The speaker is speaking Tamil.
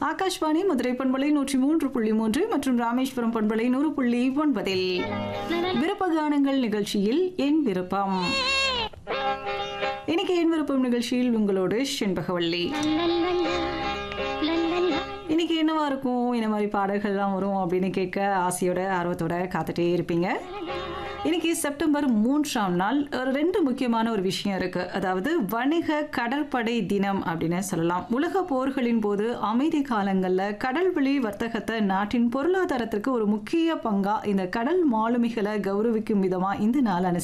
ஆகாஷ்வாணி மதுரை பண்பலை நூற்றி மூன்று புள்ளி மூன்று மற்றும் ராமேஸ்வரம் பண்பலை நூறு புள்ளி ஒன்பதில் விருப்ப கானங்கள் நிகழ்ச்சியில் என் விருப்பம் இன்னைக்கு என் விருப்பம் நிகழ்ச்சியில் உங்களோடு செண்பகவல்லி இன்னைக்கு என்னவா இருக்கும் என்ன மாதிரி பாடல்கள்லாம் வரும் அப்படின்னு கேட்க ஆசையோட ஆர்வத்தோட காத்துட்டே இருப்பீங்க இன்னைக்கு செப்டம்பர் மூன்றாம் நாள் ஒரு ரெண்டு முக்கியமான ஒரு விஷயம் இருக்கு அதாவது வணிக கடற்படை தினம் அப்படின்னு சொல்லலாம் உலக போர்களின் போது அமைதி காலங்களில் கடல்வழி வர்த்தகத்தை நாட்டின் பொருளாதாரத்திற்கு ஒரு முக்கிய பங்கா இந்த கடல் மாலுமிகளை கௌரவிக்கும் விதமா இந்த நாள் அனுசரி